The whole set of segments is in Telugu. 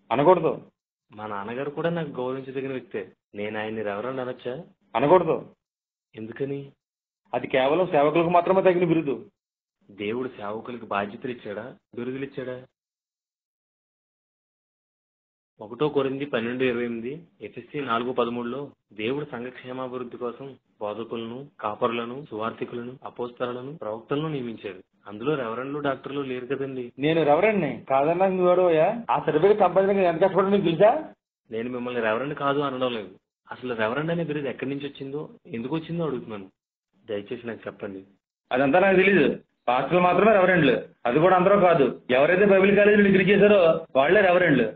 అనకూడదు మా నాన్నగారు కూడా నాకు గౌరవించదగిన వ్యక్తే నేను ఆయన్ని రెవరెండ్ అనొచ్చా అనకూడదు ఎందుకని అది కేవలం సేవకులకు మాత్రమే తగిన బిరుదు దేవుడు సేవకులకు బాధ్యతలు ఇచ్చాడా బిరుదులు ఇచ్చాడా ఒకటో కొరింది పన్నెండు ఇరవై ఎనిమిది ఎఫ్ఎస్సి నాలుగు పదమూడులో దేవుడు సంఘక్షేమాభివృద్ధి కోసం బోధకులను కాపరులను సువార్థికులను అపోస్తలను ప్రవక్తలను నియమించాడు అందులో రెవరెండ్లు డాక్టర్లు లేరు కదండి నేను రెవరెండ్ని కాదన్నా నువ్వేడోయా ఆ సర్టిఫికేట్ సంపాదించడానికి ఎంత కష్టపడి నీకు తెలుసా నేను మిమ్మల్ని రెవరెండ్ కాదు అనడం లేదు అసలు రెవరెండ్ అనే బిరుదు ఎక్కడి నుంచి వచ్చిందో ఎందుకు వచ్చిందో అడుగుతున్నాను దయచేసి నాకు చెప్పండి అదంతా నాకు తెలియదు పాస్టర్లు మాత్రమే రెవరెండ్లు అది కూడా అందరూ కాదు ఎవరైతే బైబిల్ కాలేజీలో డిగ్రీ చేశారో వాళ్ళే రెవరెండ్లు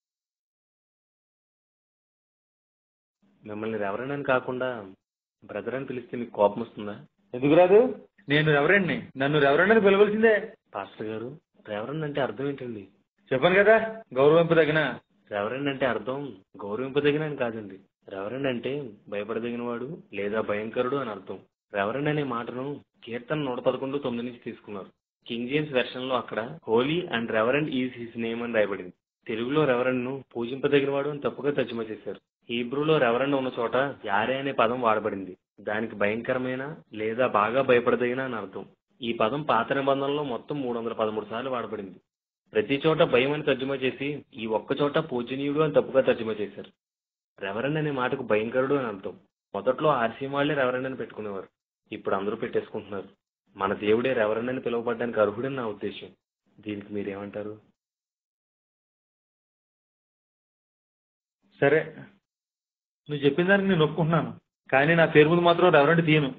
మిమ్మల్ని రెవరెండ్ అని కాకుండా బ్రదర్ అని పిలిస్తే మీకు కోపం వస్తుందా ఎందుకు రాదు నేను రెవరెండ్ని నన్ను రెవరెండ్ అని పిలవలసిందే పాస్టర్ గారు రెవరెండ్ అంటే అర్థం ఏంటండి చెప్పాను కదా గౌరవింపదగిన రెవరెండ్ అంటే అర్థం గౌరవింపదగిన అని కాదండి రెవరెండ్ అంటే భయపడదగిన వాడు లేదా భయంకరుడు అని అర్థం రెవరెండ్ అనే మాటను కీర్తన నూట పదకొండు తొమ్మిది నుంచి తీసుకున్నారు కింగ్ జేమ్స్ వెర్షన్ లో అక్కడ holy and reverend is his name అని రాయబడింది తెలుగులో రెవరెండ్ ను పూజింపదగిన వాడు అని తప్పుగా తర్జుమా చేశారు హీబ్రూలో రెవరెండ్ ఉన్న చోట యారే అనే పదం వాడబడింది దానికి భయంకరమైన లేదా బాగా భయపడదగిన అని అర్థం ఈ పదం పాత నిబంధనలో మొత్తం మూడు వందల పదమూడు సార్లు వాడబడింది ప్రతి చోట భయం అని తర్జుమా చేసి ఈ ఒక్క చోట పూజనీయుడు అని తప్పుగా తర్జుమా చేశారు రెవరెండ్ అనే మాటకు భయంకరుడు అని అర్థం మొదట్లో ఆర్సీఎం వాళ్లే రెవరెండ్ అని పెట్టుకునేవారు ఇప్పుడు అందరూ పెట్టేసుకుంటున్నారు మన దేవుడే రెవరెండ్ అని పిలువబడ్డానికి అర్హుడని నా ఉద్దేశం దీనికి మీరేమంటారు సరే నువ్వు చెప్పిన దానికి నేను ఒప్పుకుంటున్నాను కానీ నా పేరు ముందు మాత్రం రెవరెండ్ తీయను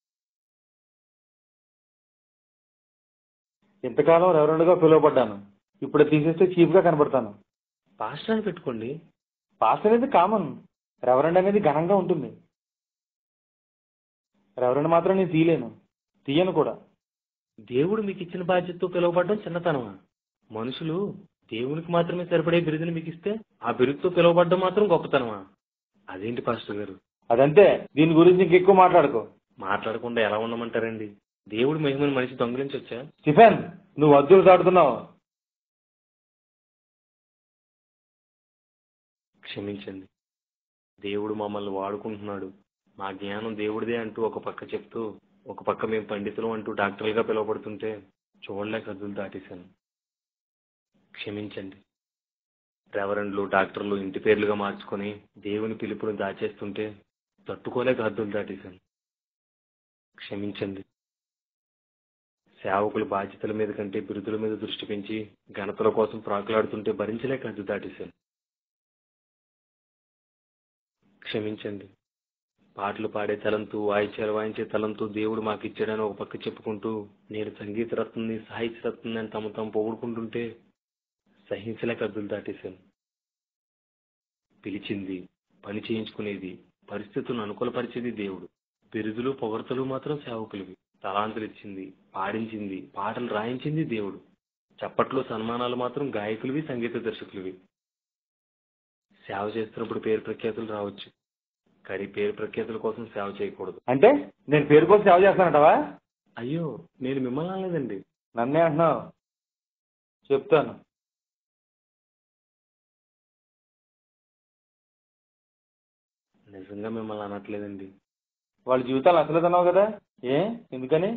ఇంతకాలం రెవరెండ్గా పిలువబడ్డాను ఇప్పుడు తీసేస్తే చీప్గా కనబడతాను పాస్టర్ అని పెట్టుకోండి పాస్ అనేది కామన్ రెవరెండ్ అనేది ఘనంగా ఉంటుంది రెవరెండ్ మాత్రం నేను తీయలేను తీయను కూడా దేవుడు మీకు ఇచ్చిన బాధ్యతతో పిలువబడడం చిన్నతనమా మనుషులు దేవునికి మాత్రమే సరిపడే బిరుదుని మీకు ఇస్తే ఆ బిరుదుతో పిలువబడడం మాత్రం గొప్పతనమా అదేంటి పాస్టర్ గారు అదంతే దీని గురించి ఇంకెక్కువ మాట్లాడుకో మాట్లాడకుండా ఎలా ఉండమంటారండి దేవుడు మహిమని మనిషి దొంగిలించొచ్చా స్టిఫెన్ నువ్వు అద్దులు దాటుతున్నావు క్షమించండి దేవుడు మమ్మల్ని వాడుకుంటున్నాడు మా జ్ఞానం దేవుడిదే అంటూ ఒక పక్క చెప్తూ ఒక పక్క మేము పండితులు అంటూ డాక్టర్లుగా పిలువబడుతుంటే చూడలేక హద్దులు దాటేశాను క్షమించండి రెవరెండ్లు డాక్టర్లు ఇంటి పేర్లుగా మార్చుకొని దేవుని పిలుపుని దాచేస్తుంటే తట్టుకోలేక హద్దులు దాటేశాను క్షమించండి సేవకుల బాధ్యతల మీద కంటే బిరుదుల మీద దృష్టి పెంచి ఘనతల కోసం ప్రాకులాడుతుంటే భరించలేక హద్దు దాటేశాను క్షమించండి పాటలు పాడే తలంతు వాయిద్యాలు వాయించే తలంతు దేవుడు మాకు ఇచ్చాడని ఒక పక్క చెప్పుకుంటూ నేను సంగీత రత్నంని సాహిత్య రత్నంని అని తమ తాము పొగుడుకుంటుంటే సహించలేక అద్దులు దాటేశాను పిలిచింది పని చేయించుకునేది పరిస్థితులను అనుకూలపరిచేది దేవుడు బిరుదులు పొగడతలు మాత్రం సేవకులవి తలాంతులు ఇచ్చింది పాడించింది పాటలు రాయించింది దేవుడు చప్పట్లు సన్మానాలు మాత్రం గాయకులవి సంగీత దర్శకులవి సేవ చేస్తున్నప్పుడు పేరు ప్రఖ్యాతులు రావచ్చు కానీ పేరు ప్రఖ్యాతుల కోసం సేవ చేయకూడదు అంటే నేను పేరు కోసం సేవ చేస్తానంటావా అయ్యో నేను మిమ్మల్ని అనలేదండి నన్నే అంటున్నావు చెప్తాను నిజంగా మిమ్మల్ని అనట్లేదండి వాళ్ళ జీవితాలు అసలేదన్నావు కదా ఏ ఎందుకని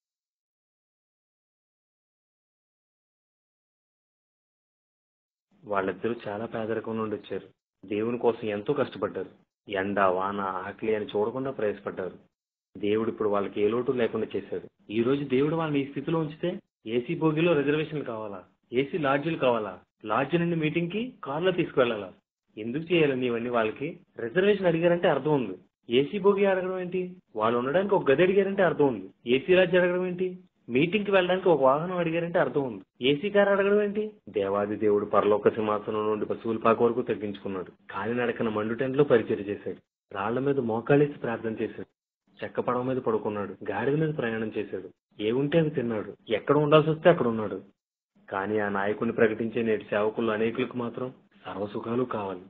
వాళ్ళిద్దరూ చాలా పేదరికం నుండి వచ్చారు దేవుని కోసం ఎంతో కష్టపడ్డారు ఎండ వాన ఆకలి అని చూడకుండా ప్రయాసపడ్డారు దేవుడు ఇప్పుడు వాళ్ళకి ఏ లోటు లేకుండా చేశాడు ఈ రోజు దేవుడు వాళ్ళని ఈ స్థితిలో ఉంచితే ఏసీ బోగిలో రిజర్వేషన్ కావాలా ఏసీ లాడ్జీలు కావాలా లాడ్జి నుండి మీటింగ్ కి కార్లో తీసుకువెళ్ళాలా ఎందుకు చేయాలని ఇవన్నీ వాళ్ళకి రిజర్వేషన్ అడిగారంటే అర్థం ఉంది ఏసీ బోగి అడగడం ఏంటి వాళ్ళు ఉండడానికి ఒక గది అడిగారంటే అర్థం ఉంది ఏసీ లాడ్జి అడగడం ఏంటి మీటింగ్ కి వెళ్ళడానికి ఒక వాహనం అడిగారంటే అర్థం ఉంది ఏసీ కార్ అడగడం ఏంటి దేవాది దేవుడు పరలోక సింహాసనం నుండి పశువుల పాక వరకు తగ్గించుకున్నాడు కాలినడకన మండు టెంట్లో పరిచయం చేశాడు రాళ్ల మీద మోకాళ్ళేసి ప్రార్థన చేశాడు చెక్క పడవ మీద పడుకున్నాడు గాడిద మీద ప్రయాణం చేశాడు ఏ ఉంటే అవి తిన్నాడు ఎక్కడ ఉండాల్సి వస్తే అక్కడ ఉన్నాడు కానీ ఆ నాయకుడిని ప్రకటించే నేటి సేవకులు అనేకులకు మాత్రం సర్వసుఖాలు కావాలి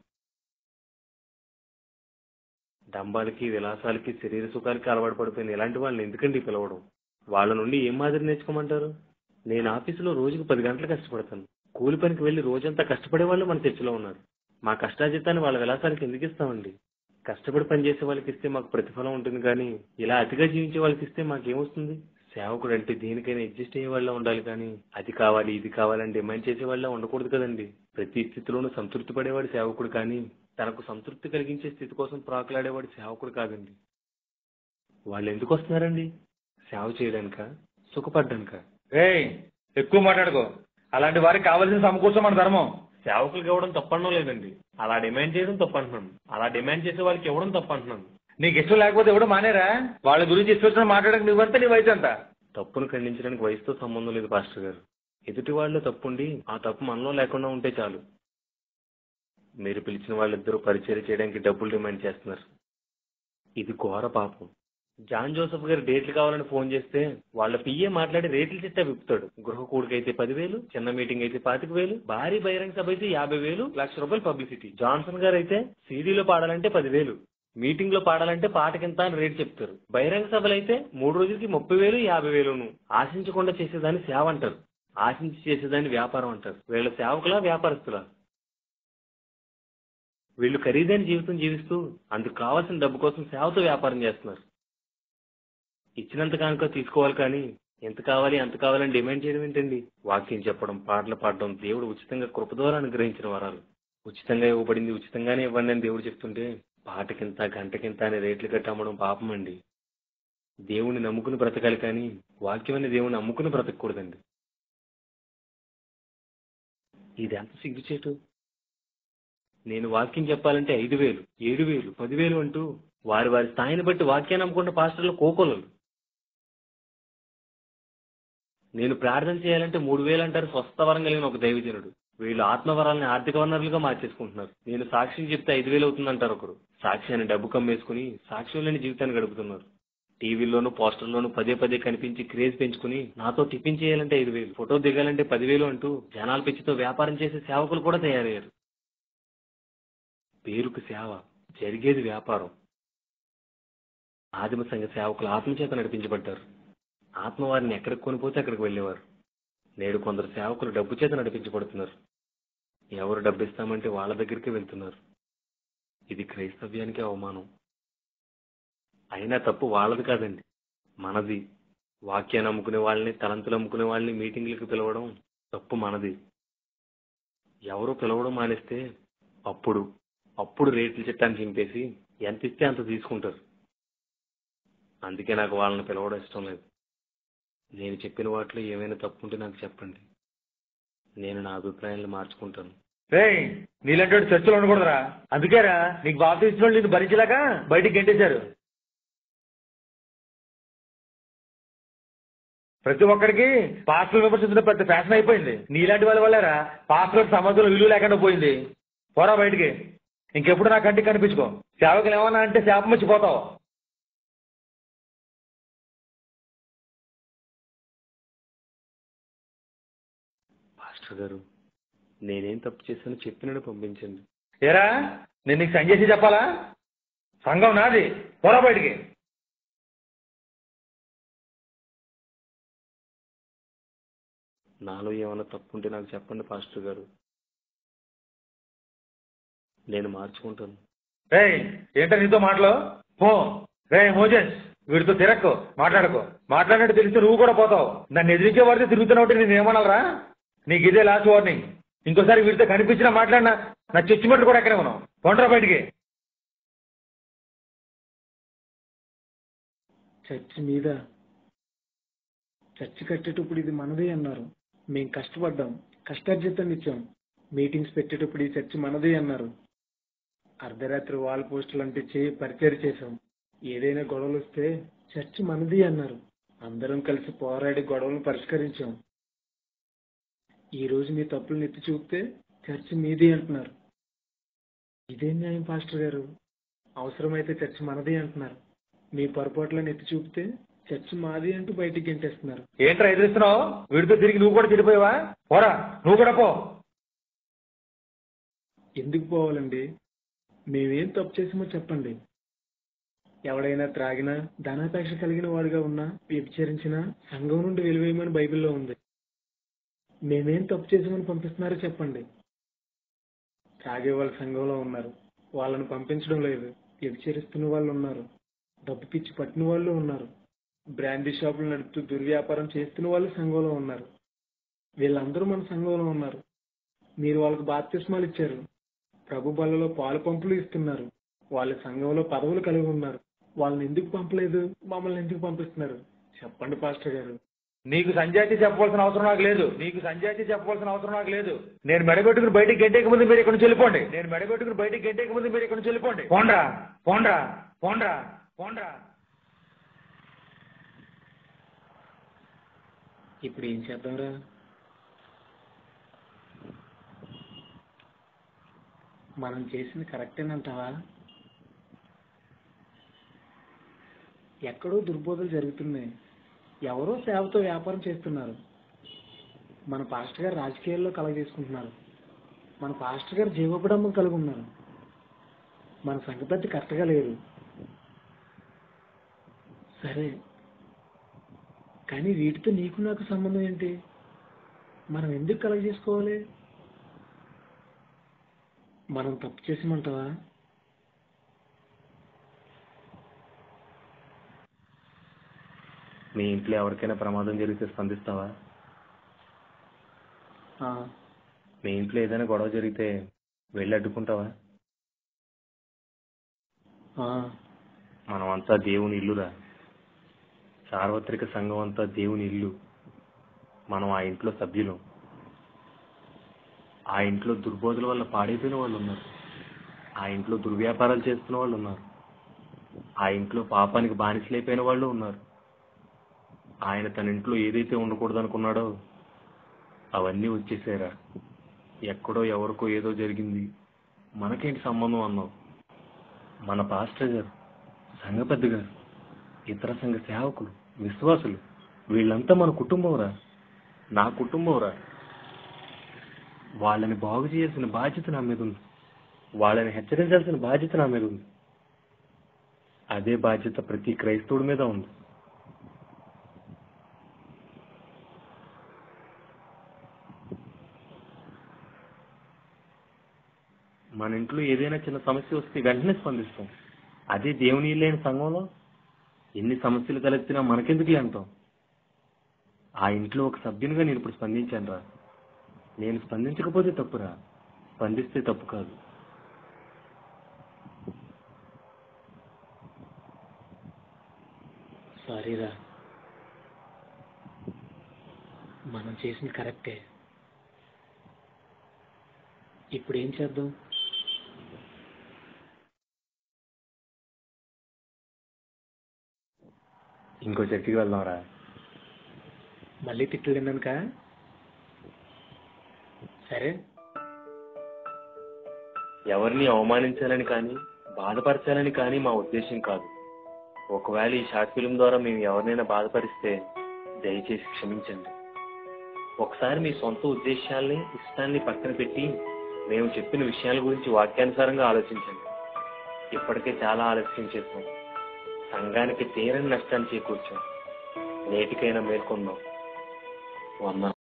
డంబాలకి విలాసాలకి శరీర సుఖాలకి అలవాటు పడిపోయిన ఇలాంటి వాళ్ళని ఎందుకండి పిలవడం వాళ్ళ నుండి ఏం మాదిరి నేర్చుకోమంటారు నేను ఆఫీసులో రోజుకు పది గంటలు కష్టపడతాను కూలి పనికి వెళ్ళి రోజంతా కష్టపడే వాళ్ళు మన చర్చిలో ఉన్నారు మా కష్టాజితాన్ని వాళ్ళ విలాసానికి ఎందుకు ఇస్తామండి కష్టపడి పనిచేసే వాళ్ళకి ఇస్తే మాకు ప్రతిఫలం ఉంటుంది కానీ ఇలా అతిగా జీవించే వాళ్ళకి ఇస్తే మాకేమొస్తుంది సేవకుడు అంటే దేనికైనా అడ్జస్ట్ అయ్యే వాళ్ళ ఉండాలి కానీ అది కావాలి ఇది కావాలని డిమాండ్ చేసే వాళ్ళ ఉండకూడదు కదండి ప్రతి స్థితిలోనూ సంతృప్తి పడేవాడు సేవకుడు కానీ తనకు సంతృప్తి కలిగించే స్థితి కోసం ప్రాకులాడేవాడు సేవకుడు కాదండి వాళ్ళు ఎందుకు వస్తున్నారండి సేవ చేయడానిక సుఖపడ్డానిక రేయ్ ఎక్కువ మాట్లాడుకో అలాంటి వారికి కావాల్సిన సమకూర్చం మన ధర్మం సేవకులకు ఇవ్వడం తప్పనడం లేదండి అలా డిమాండ్ చేయడం తప్పంటున్నాను అలా డిమాండ్ చేసే వాళ్ళకి ఇవ్వడం తప్పంటున్నాను నీకు ఇష్టం లేకపోతే ఎవడు మానేరా వాళ్ళ గురించి ఇష్టం వచ్చిన మాట్లాడక నువ్వంతా నీ వయసు అంతా తప్పును ఖండించడానికి వయసుతో సంబంధం లేదు పాస్టర్ గారు ఎదుటి వాళ్ళు తప్పుండి ఆ తప్పు మనలో లేకుండా ఉంటే చాలు మీరు పిలిచిన వాళ్ళిద్దరూ పరిచయం చేయడానికి డబ్బులు డిమాండ్ చేస్తున్నారు ఇది ఘోర పాపం జాన్ జోసెఫ్ గారు డేట్లు కావాలని ఫోన్ చేస్తే వాళ్ళ పిఏ మాట్లాడి రేట్ల చిట్టా విప్పుతాడు గృహ కూడికి అయితే పదివేలు చిన్న మీటింగ్ అయితే పాతిక వేలు భారీ బహిరంగ సభ అయితే యాభై వేలు లక్ష రూపాయలు పబ్లిసిటీ జాన్సన్ గారు అయితే సీడీలో పాడాలంటే పదివేలు మీటింగ్ లో పాడాలంటే పాటకింత అని రేట్ చెప్తారు బహిరంగ సభలు అయితే మూడు రోజులకి ముప్పై వేలు యాభై వేలును ఆశించకుండా చేసేదాన్ని సేవ అంటారు ఆశించి చేసేదాన్ని వ్యాపారం అంటారు వీళ్ళ సేవకులా వ్యాపారస్తులా వీళ్ళు ఖరీదైన జీవితం జీవిస్తూ అందుకు కావాల్సిన డబ్బు కోసం సేవతో వ్యాపారం చేస్తున్నారు ఇచ్చినంత కనుక తీసుకోవాలి కానీ ఎంత కావాలి అంత కావాలని డిమాండ్ చేయడం ఏంటండి వాక్యం చెప్పడం పాటలు పాడడం దేవుడు ఉచితంగా కృప ద్వారా అనుగ్రహించిన వరాలు ఉచితంగా ఇవ్వబడింది ఉచితంగానే ఇవ్వండి అని దేవుడు చెప్తుంటే పాటకింత గంటకింత అనే రేట్లు కట్టి అమ్మడం పాపం అండి దేవుణ్ణి నమ్ముకుని బ్రతకాలి కానీ వాక్యం అనే దేవుణ్ణి అమ్ముకుని బ్రతకూడదండి ఇది ఎంత సిగ్గుచేటు నేను వాక్యం చెప్పాలంటే ఐదు వేలు ఏడు వేలు పదివేలు అంటూ వారి వారి స్థాయిని బట్టి వాక్యాన్ని నమ్ముకుంటే పాస్టర్లు కోకోలలు నేను ప్రార్థన చేయాలంటే మూడు వేలు అంటారు స్వస్థ వరం కలిగిన ఒక దైవజనుడు వీళ్ళు ఆత్మవరాలని ఆర్థిక వనరులుగా మార్చేసుకుంటున్నారు నేను సాక్ష్యం చెప్తే ఐదు వేలు అవుతుందంటారు ఒకరు సాక్ష్యాన్ని డబ్బు కమ్మేసుకుని సాక్ష్యం లేని జీవితాన్ని గడుపుతున్నారు టీవీల్లోనూ పోస్టర్లోనూ పదే పదే కనిపించి క్రేజ్ పెంచుకుని నాతో టిఫిన్ చేయాలంటే ఐదు వేలు ఫోటో దిగాలంటే పదివేలు అంటూ జనాల పిచ్చితో వ్యాపారం చేసే సేవకులు కూడా తయారయ్యారు పేరుకు సేవ జరిగేది వ్యాపారం ఆదిమ సంఘ సేవకులు ఆత్మచేత నడిపించబడ్డారు ఆత్మ వారిని ఎక్కడికి కొనిపోతే అక్కడికి వెళ్ళేవారు నేడు కొందరు సేవకులు డబ్బు చేత నడిపించబడుతున్నారు ఎవరు డబ్బు ఇస్తామంటే వాళ్ళ దగ్గరికి వెళ్తున్నారు ఇది క్రైస్తవ్యానికి అవమానం అయినా తప్పు వాళ్ళది కాదండి మనది వాక్యాన్ని అమ్ముకునే వాళ్ళని తలంతులు అమ్ముకునే వాళ్ళని మీటింగ్లకు పిలవడం తప్పు మనది ఎవరు పిలవడం మానేస్తే అప్పుడు అప్పుడు రేట్ల చట్టాన్ని చింపేసి ఎంత ఇస్తే అంత తీసుకుంటారు అందుకే నాకు వాళ్ళని పిలవడం ఇష్టం లేదు నేను చెప్పిన వాటిలో ఏమైనా తప్పు ఉంటే నాకు చెప్పండి నేను నా అభిప్రాయాలను మార్చుకుంటాను రేయ్ నీలాంటి వాడు చర్చలో ఉండకూడదురా అందుకేరా నీకు బాప్తి ఇచ్చిన వాళ్ళు నిన్ను భరించలేక బయటికి గెంటేశారు ప్రతి ఒక్కడికి పాస్టర్లు విమర్శించడం పెద్ద ఫ్యాషన్ అయిపోయింది నీలాంటి వాళ్ళ వల్లేరా పాస్టర్లకు సమాజంలో విలువ లేకుండా పోయింది పోరా బయటికి ఇంకెప్పుడు నా కంటికి కనిపించుకో సేవకులు ఏమన్నా అంటే శాపం వచ్చిపోతావు పాస్టర్ గారు నేనేం తప్పు చేశానో చెప్పినట్టు పంపించండి ఏరా నేను నీకు సంజయ్ చేసి చెప్పాలా సంఘం నాది పోరా బయటికి నాలో ఏమైనా తప్పు ఉంటే నాకు చెప్పండి పాస్టర్ గారు నేను మార్చుకుంటాను రేయ్ ఏంటో నీతో మాటలు పో రే మోజెస్ వీడితో తిరక్కు మాట్లాడుకో మాట్లాడినట్టు తెలిస్తే నువ్వు కూడా పోతావు నన్ను ఎదిరించే వాడితే తిరుగుతున్నావు నేను ఏమనాలరా నీకు ఇదే లాస్ట్ వార్నింగ్ ఇంకోసారి వీడితో కనిపించినా మాట్లాడినా నా చచ్చిమట్లు కూడా ఎక్కడే ఉన్నావు కొండరా బయటికి చర్చి మీద చర్చి కట్టేటప్పుడు ఇది మనదే అన్నారు మేం కష్టపడ్డాం కష్టార్జితం ఇచ్చాం మీటింగ్స్ పెట్టేటప్పుడు ఈ చర్చి మనదే అన్నారు అర్ధరాత్రి వాల్ పోస్టులు అంటే చేయి పరిచయం చేశాం ఏదైనా గొడవలు వస్తే చర్చి మనది అన్నారు అందరం కలిసి పోరాడి గొడవలు పరిష్కరించాం ఈ రోజు మీ తప్పులను ఎత్తి చూపితే చర్చి మీది అంటున్నారు ఇదేం న్యాయం పాస్టర్ గారు అవసరమైతే చర్చి మనది అంటున్నారు మీ పొరపాట్లను ఎత్తి చూపితే చర్చి మాది అంటూ బయటికి గెంటేస్తున్నారు ఏంట్రా ఎదిరిస్తున్నావు వీడితో తిరిగి నువ్వు కూడా చెడిపోయావా పోరా నువ్వు కూడా పో ఎందుకు పోవాలండి మేమేం తప్పు చేసామో చెప్పండి ఎవడైనా త్రాగినా ధనాపేక్ష కలిగిన వాడుగా ఉన్నా వ్యభిచరించినా సంఘం నుండి వెలివేయమని బైబిల్లో ఉంది మేమేం తప్పు చేసామని పంపిస్తున్నారో చెప్పండి తాగే వాళ్ళ సంఘంలో ఉన్నారు వాళ్ళని పంపించడం లేదు వ్యభిచరిస్తున్న వాళ్ళు ఉన్నారు డబ్బు పిచ్చి పట్టిన వాళ్ళు ఉన్నారు బ్రాండీ షాపులు నడుపుతూ దుర్వ్యాపారం చేస్తున్న వాళ్ళు సంఘంలో ఉన్నారు వీళ్ళందరూ మన సంఘంలో ఉన్నారు మీరు వాళ్ళకి బాప్తిస్మాలు ఇచ్చారు ప్రభు బలలో పాలు పంపులు ఇస్తున్నారు వాళ్ళ సంఘంలో పదవులు కలిగి ఉన్నారు వాళ్ళని ఎందుకు పంపలేదు మమ్మల్ని ఎందుకు పంపిస్తున్నారు చెప్పండి పాస్టర్ గారు నీకు సంజాతి చెప్పవలసిన అవసరం నాకు లేదు నీకు సంజాతి చెప్పవలసిన అవసరం నాకు లేదు నేను మెడబెట్టుకుని బయటికి గంటేక ముందు మీరు ఇక్కడ నుంచి వెళ్ళిపోండి నేను మెడబెట్టుకుని బయటికి గంటేక ముందు మీరు ఇక్కడ నుంచి వెళ్ళిపోండి పోండ్రా పోండ్రా పోండ్రా పోండ్రా ఇప్పుడు ఏం చేద్దాంరా మనం చేసింది కరెక్టేనంటావా ఎక్కడో దుర్బోధలు జరుగుతున్నాయి ఎవరో సేవతో వ్యాపారం చేస్తున్నారు మన పాస్టర్ గారు రాజకీయాల్లో కలగజేసుకుంటున్నారు మన పాస్టర్ గారు జీవపడమ్మ కలిగి ఉన్నారు మన సంగతి కరెక్ట్గా లేదు సరే కానీ వీటితో నీకు నాకు సంబంధం ఏంటి మనం ఎందుకు కలెక్ట్ చేసుకోవాలి మనం తప్పు చేసిమంటావా మీ ఇంట్లో ఎవరికైనా ప్రమాదం జరిగితే స్పందిస్తావా ఆ, మీ ఇంట్లో ఏదైనా గొడవ జరిగితే వెళ్ళి అడ్డుకుంటావా ఆ, మనమంతా దేవుని ఇల్లురా సార్వత్రిక సంఘం అంతా దేవుని ఇల్లు మనం ఆ ఇంట్లో సభ్యులం ఆ ఇంట్లో దుర్బోధల వల్ల పాడైపోయిన వాళ్ళు ఉన్నారు ఆ ఇంట్లో దుర్వ్యాపారాలు చేస్తున్న వాళ్ళు ఉన్నారు ఆ ఇంట్లో పాపానికి బానిసలైపోయిన వాళ్ళు ఉన్నారు ఆయన తన ఇంట్లో ఏదైతే ఉండకూడదు అనుకున్నాడో అవన్నీ వచ్చేసారా ఎక్కడో ఎవరికో ఏదో జరిగింది మనకేంటి సంబంధం అన్నావు మన పాస్టర్ గారు సంఘ పెద్ద గారు ఇతర సంఘ సేవకులు విశ్వాసులు వీళ్ళంతా మన కుటుంబంరా నా కుటుంబంరా వాళ్ళని బాగు చేయాల్సిన బాధ్యత నా మీద ఉంది వాళ్ళని హెచ్చరించాల్సిన బాధ్యత నా మీద ఉంది అదే బాధ్యత ప్రతి క్రైస్తవుడి మీద ఉంది మన ఇంట్లో ఏదైనా చిన్న సమస్య వస్తే వెంటనే స్పందిస్తాం అదే దేవుని లేని సంఘంలో ఎన్ని సమస్యలు తలెత్తినా మనకెందుకు అంటాం ఆ ఇంట్లో ఒక సభ్యునిగా నేను ఇప్పుడు స్పందించాను రా నేను స్పందించకపోతే తప్పురా స్పందిస్తే తప్పు కాదు సారీరా మనం చేసింది కరెక్టే ఇప్పుడు ఏం చేద్దాం ఇంకో చర్చికి వెళ్దాం రా మళ్ళీ తిట్లు తిన్నానుక సరే ఎవరిని అవమానించాలని కానీ బాధపరచాలని కానీ మా ఉద్దేశం కాదు ఒకవేళ ఈ షార్ట్ ఫిల్మ్ ద్వారా మేము ఎవరినైనా బాధపరిస్తే దయచేసి క్షమించండి ఒకసారి మీ సొంత ఉద్దేశాల్ని ఇష్టాన్ని పక్కన పెట్టి మేము చెప్పిన విషయాల గురించి వాక్యానుసారంగా ఆలోచించండి ఇప్పటికే చాలా ఆలస్యం చేసాం సంఘానికి తీరని నష్టాన్ని చేకూర్చాం నేటికైనా మేల్కొందాం వంద